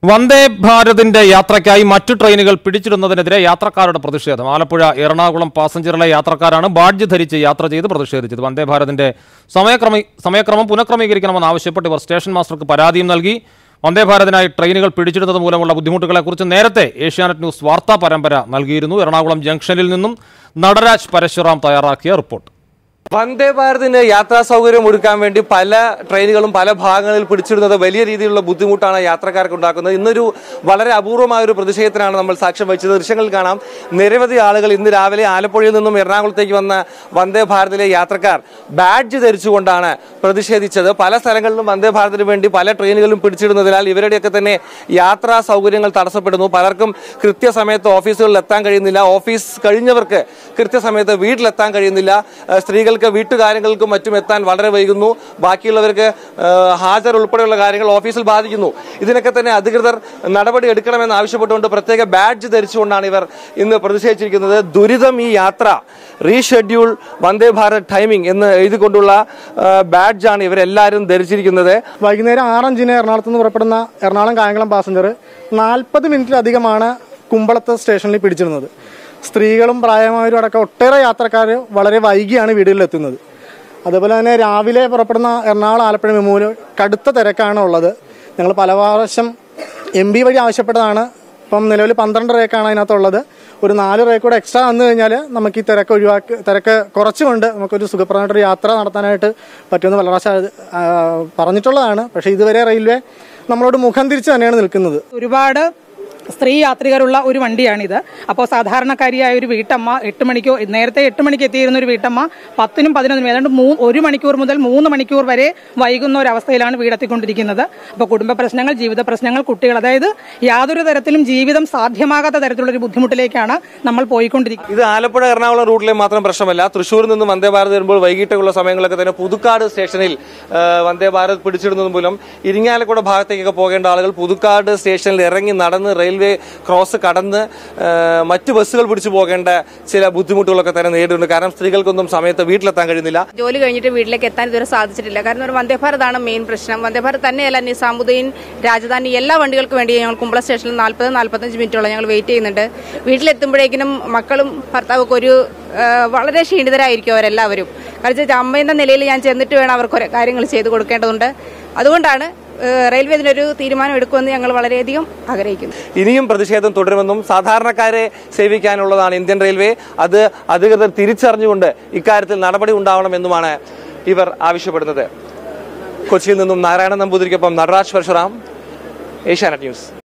വന്ദേ ഭാരതിന്റെ യാത്രയ്ക്കായി മറ്റു ട്രെയിനുകൾ പിടിച്ചിടുന്നതിനെതിരെ യാത്രക്കാരുടെ പ്രതിഷേധം ആലപ്പുഴ എറണാകുളം പാസഞ്ചറിലെ യാത്രക്കാരാണ് ബാഡ്ജ് ധരിച്ച് യാത്ര ചെയ്ത് പ്രതിഷേധിച്ചത് വന്ദേ ഭാരതിന്റെ സമയക്രമി സമയക്രമം പുനഃക്രമീകരിക്കണമെന്ന് ആവശ്യപ്പെട്ട് ഇവർ സ്റ്റേഷൻ മാസ്റ്റർക്ക് പരാതിയും നൽകി വന്ദേ ഭാരതിനായി ട്രെയിനുകൾ പിടിച്ചിടുന്നത് മൂലമുള്ള ബുദ്ധിമുട്ടുകളെക്കുറിച്ച് നേരത്തെ ഏഷ്യാനെറ്റ് ന്യൂസ് വാർത്താ പരമ്പര നൽകിയിരുന്നു എറണാകുളം ജംഗ്ഷനിൽ നിന്നും നടരാജ് പരശുറാം തയ്യാറാക്കിയ റിപ്പോർട്ട് വന്ദേ ഭാരതിന് യാത്രാ സൗകര്യം ഒരുക്കാൻ വേണ്ടി പല ട്രെയിനുകളും പല ഭാഗങ്ങളിൽ പിടിച്ചിടുന്നത് വലിയ രീതിയിലുള്ള ബുദ്ധിമുട്ടാണ് യാത്രക്കാർക്ക് ഉണ്ടാക്കുന്നത് ഇന്നൊരു വളരെ അപൂർവമായ ഒരു പ്രതിഷേധത്തിനാണ് നമ്മൾ സാക്ഷ്യം വഹിച്ചത് ദൃശ്യങ്ങളിൽ കാണാം നിരവധി ആളുകൾ ഇന്ന് രാവിലെ ആലപ്പുഴയിൽ നിന്നും എറണാകുളത്തേക്ക് വന്ന വന്ദേ ഭാരതിലെ യാത്രക്കാർ ബാഡ്ജ് ധരിച്ചുകൊണ്ടാണ് പ്രതിഷേധിച്ചത് പല സ്ഥലങ്ങളിലും വന്ദേ ഭാരതിന് വേണ്ടി പല ട്രെയിനുകളും പിടിച്ചിടുന്നതിനാൽ ഇവരുടെയൊക്കെ തന്നെ യാത്രാ സൗകര്യങ്ങൾ തടസ്സപ്പെടുന്നു പലർക്കും കൃത്യസമയത്ത് ഓഫീസുകളിൽ എത്താൻ കഴിയുന്നില്ല ഓഫീസ് കഴിഞ്ഞവർക്ക് കൃത്യസമയത്ത് വീട്ടിലെത്താൻ കഴിയുന്നില്ല ഏഹ് സ്ത്രീകൾക്ക് വീട്ടുകാര്യങ്ങൾക്കും മറ്റും എത്താൻ വളരെ വൈകുന്നു ബാക്കിയുള്ളവർക്ക് ഏഹ് ഹാജർ ഉൾപ്പെടെയുള്ള കാര്യങ്ങൾ ഓഫീസിൽ ബാധിക്കുന്നു ഇതിനൊക്കെ തന്നെ അധികൃതർ നടപടി എടുക്കണമെന്ന് ആവശ്യപ്പെട്ടുകൊണ്ട് പ്രത്യേക ബാഡ്ജ് ധരിച്ചുകൊണ്ടാണ് ഇവർ ഇന്ന് പ്രതിഷേധിച്ചിരിക്കുന്നത് ദുരിതം ഈ യാത്ര റീഷെഡ്യൂൾ വന്ദേ ഭാരത് ടൈമിംഗ് എന്ന് എഴുതിക്കൊണ്ടുള്ള ഏഹ് ബാഡ്ജാണ് ഇവരെല്ലാവരും ധരിച്ചിരിക്കുന്നത് വൈകുന്നേരം ആറഞ്ചിന് എറണാകുളത്ത് നിന്ന് പുറപ്പെടുന്ന എറണാകുളം കായംകുളം പാസഞ്ചർ നാൽപ്പത് മിനിറ്റിലധികമാണ് കുമ്പളത്ത് സ്റ്റേഷനിൽ പിടിച്ചിരുന്നത് സ്ത്രീകളും പ്രായമായവരും അടക്കം ഒട്ടേറെ യാത്രക്കാർ വളരെ വൈകിയാണ് വീടുകളിലെത്തുന്നത് അതുപോലെ തന്നെ രാവിലെ പുറപ്പെടുന്ന എറണാകുളം ആലപ്പുഴ മെമൂല് കടുത്ത തിരക്കാണ് ഉള്ളത് ഞങ്ങൾ പല പ്രാവശ്യം എം ബി വഴി ആവശ്യപ്പെട്ടതാണ് ഇപ്പം നിലവിൽ പന്ത്രണ്ട് റേക്കാണ് അതിനകത്തുള്ളത് ഒരു നാല് റേക്ക് കൂടെ എക്സ്ട്രാ വന്നു കഴിഞ്ഞാൽ നമുക്ക് ഈ തിരക്ക് ഒഴിവാക്കി തിരക്ക് കുറച്ചുകൊണ്ട് നമുക്കൊരു സുഖപ്രദമായിട്ടൊരു യാത്ര നടത്താനായിട്ട് പറ്റുമെന്ന് വളരെ പ്രാവശ്യം ആ, പറഞ്ഞിട്ടുള്ളതാണ് പക്ഷേ ഇതുവരെ റെയിൽവേ നമ്മളോട് മുഖം തിരിച്ച് തന്നെയാണ് നിൽക്കുന്നത് ഒരുപാട് സ്ത്രീ യാത്രികരുള്ള ഒരു വണ്ടിയാണിത് അപ്പോൾ സാധാരണക്കാരിയായ ഒരു വീട്ടമ്മ എട്ട് മണിക്കോ നേരത്തെ എട്ട് മണിക്ക് എത്തിയിരുന്ന ഒരു വീട്ടമ്മ പത്തിനും പതിനൊന്നിനും ഏതാണ്ട് മൂ ഒരു മണിക്കൂർ മുതൽ മൂന്ന് മണിക്കൂർ വരെ വൈകുന്ന ഒരു അവസ്ഥയിലാണ് വീടെത്തിക്കൊണ്ടിരിക്കുന്നത് അപ്പോൾ കുടുംബ പ്രശ്നങ്ങൾ ജീവിത പ്രശ്നങ്ങൾ കുട്ടികൾ അതായത് യാതൊരു തരത്തിലും ജീവിതം സാധ്യമാകാത്ത തരത്തിലുള്ള ഒരു ബുദ്ധിമുട്ടിലേക്കാണ് നമ്മൾ പോയിക്കൊണ്ടിരിക്കുന്നത് ഇത് ആലപ്പുഴ എറണാകുളം റൂട്ടിലെ മാത്രം പ്രശ്നമല്ല തൃശ്ശൂരിൽ നിന്നും വന്ദേ ഭാരത് വരുമ്പോൾ വൈകിട്ടുള്ള സമയങ്ങളൊക്കെ തന്നെ പുതുക്കാട് സ്റ്റേഷനിൽ ആ, വന്ദേ ഭാരത് പിടിച്ചിടുന്നത് മൂലം ഇരിങ്ങാലക്കുട ഭാഗത്തേക്കൊക്കെ പോകേണ്ട ആളുകൾ പുതുക്കാട് സ്റ്റേഷനിൽ ഇറങ്ങി നടന്ന് റെയിൽവേ ക്രോസ് കടന്ന് ആ, മറ്റ് ബസ്സുകൾ പിടിച്ചു പോകേണ്ട ചില ബുദ്ധിമുട്ടുകളൊക്കെ തന്നെ നേരിടുന്നുണ്ട് കാരണം സ്ത്രീകൾക്കൊന്നും സമയത്ത് വീട്ടിലെത്താൻ കഴിയുന്നില്ല ജോലി കഴിഞ്ഞിട്ട് വീട്ടിലേക്ക് എത്താൻ ഇതുവരെ സാധിച്ചിട്ടില്ല കാരണം ഒരു വന്ദേ ഭാരതാണ് മെയിൻ പ്രശ്നം വന്ദേ ഭാരത് തന്നെയല്ല നിസാമുദ്ദീൻ രാജധാനി എല്ലാ വണ്ടികൾക്ക് വേണ്ടി ഞങ്ങൾ കുമ്പള സ്റ്റേഷനിൽ നാൽപ്പത് നാൽപ്പത്തഞ്ച് മിനിറ്റോളം ഞങ്ങൾ വെയിറ്റ് ചെയ്യുന്നുണ്ട് വീട്ടിലെത്തുമ്പോഴേക്കിനും മക്കളും ഭർത്താവൊക്കെ ഒരു ആ, വളരെ ക്ഷീണിതരായിരിക്കും അവരെല്ലാവരും കാരണം വെച്ചാൽ അമ്മയെന്ന നിലയിൽ ഞാൻ ചെന്നിട്ട് വേണം അവർക്ക് ഓരോ കാര്യങ്ങൾ ചെയ്തു കൊടുക്കേണ്ടതുണ്ട് അതുകൊണ്ടാണ് ആ, റെയിൽവേ ഇതിനൊരു തീരുമാനം എടുക്കുമെന്ന് ഞങ്ങൾ വളരെയധികം ആഗ്രഹിക്കുന്നു ഇനിയും പ്രതിഷേധം തുടരുമെന്നും സാധാരണക്കാരെ സേവിക്കാനുള്ളതാണ് ഇന്ത്യൻ റെയിൽവേ അത് അധികൃതർ തിരിച്ചറിഞ്ഞുകൊണ്ട് ഇക്കാര്യത്തിൽ നടപടി ഉണ്ടാവണമെന്നുമാണ് ഇവർ ആവശ്യപ്പെടുന്നത് കൊച്ചിയിൽ നിന്നും നാരായണ നമ്പൂതിരിക്കൊപ്പം നടരാജ് പരശുറാം ഏഷ്യാനെറ്റ് ന്യൂസ്